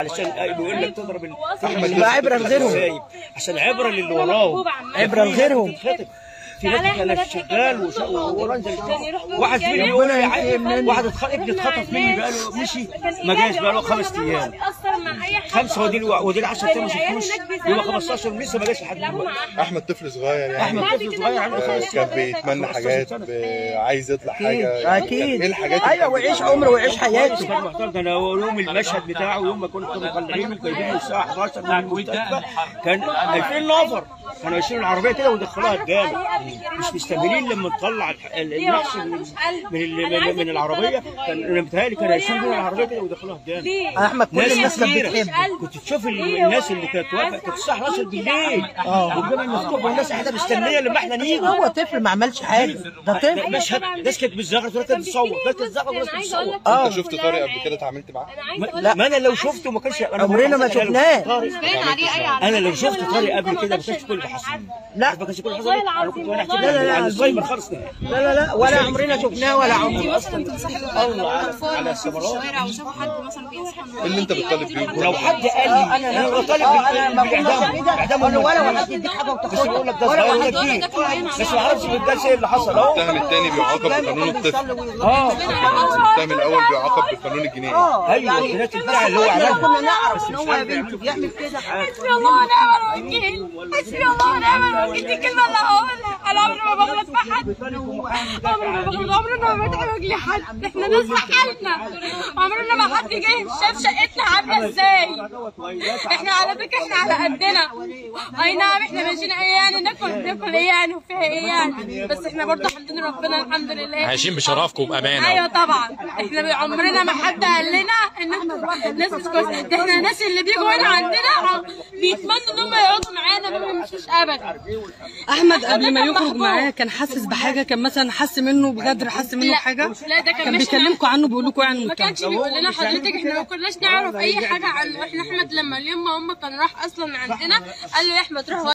علشان بيقول لك تضرب ال- أحمد يبقى عبرة لغيرهم. سايب. عشان عبره للي وراه عبرة لغيرهم. تتخطف. في ناس كان شغال وش- ورانزل يروح واحد جاري. فيني يقول لي ربنا عادي، ينتقم منه. واحد اتخ- ابني اتخطف مني بقاله مشي ما جاش بقاله خمس ايام خمسه ودي الو- ودي ال 10 ايام ما شفتوش يبقى 15 لسه ما جاش لحد دلوقتي احمد طفل صغير يعني احمد طفل صغير عنده آه، خمس كان سنين. بيتمنى 15 حاجات سنة. ب- عايز يطلع حاجه يعني كان اكيد ايه الحاجات اللي ايوه كان ويعيش بيطلع؟ عمره ويعيش حياته كان محتار ده انا يوم المشهد بتاعه يوم ما كنا مطلعينه جايبينه الساعه 11 من المستشفى كان 2000 نفر كانوا يشيلوا العربيه كده ويدخلوها الجامع مش مستهبلين لما نطلع الح- ال- المحشي من من ال- من, من العربيه كان انا متهيألي كانوا يشيلوا العربيه كده ويدخلوها الجامع احمد كل ناس الناس كانت كتيرة. بتحبه كنت تشوف ال- الناس اللي كانت واقفه كانت الساعه 11 بالليل اه. والجامع مفتوح والناس قاعده مستنيه لما احنا نيجي هو طفل ما عملش حاجه ده طفل مشهد ناس كانت بتزغرط وناس كانت بتصور ناس كانت بتزغرط وناس كانت بتصور اه انت شفت طارق قبل كده اتعاملت معاه؟ ما ما انا لو شفته ما كانش انا عمرنا ما أنا لو شفت شفناه. طارق- انا لو شفت طارق قبل كده ما كانش كل ده حصل لا. ما كانش كل ده حصل انا كنت وانا لا، لا، لا، على السايبر خالص نهائي. لا لا لا ولا عمرنا شفناه ولا عمرنا مثلا تنصحي الله على- على في الثمرات الشوارع وشافوا حد مثلا بينصحهم ايه اللي انت بتطالب بيه؟ ولو حد قال لي انا انا طالب اه انا ما كنت بالاعدام اعدام ولا ولا المجرمين. واحد يديك حاجه بس بقول لك ده وتاخدها صغير ولا ولا واحد كبير بس ما اعرفش ده ايه اللي حصل اهو المتهم الثاني بيعاقب بقانون الطفل اه المتهم الاول بيعاقب بالقانون الجنائي اه ايوه يعني البنات بتاع اللي هو احنا لو عملها كنا نعرف ان هو يا بنتي بيعمل كده حسبي الله ونعم الوكيل حسبي الله ونعم الوكيل دي الكلمه اللي هقولها انا عمري ما بغلط في حد عمري ما بغلط عمرنا ما بتعب رجلي حد احنا ناس في حالنا عمرنا ما حد جه شاف شقتنا عامله ازاي احنا على فكره احنا على قدنا اي نعم احنا ماشيين ايه يعني ناكل ناكل ايه يعني وفيها ايه يعني بس احنا برضه حمدين ربنا الحمد لله عايشين بشرفكم وبامانه ايوه طبعا احنا عمرنا ما حد قال لنا ان انتوا ناس مش كويسه ده احنا الناس اللي بيجوا هنا عندنا بيتمنوا ان هم يقعدوا معانا ما بيمشوش ابدا احمد قبل ما كان يخرج محبوب. معاه كان حاسس بحاجه كان مثلا حس منه بجد حس منه لا، بحاجه لا، ده كان كان ماشي بيكلمكم عنه بيقول لكم يعني ما المتهم كانش بيقول لنا حضرتك احنا ما كناش نعرف اي حاجه عنه احنا احمد لما اليوم ما هم كان راح اصلا عندنا قال له يا احمد روح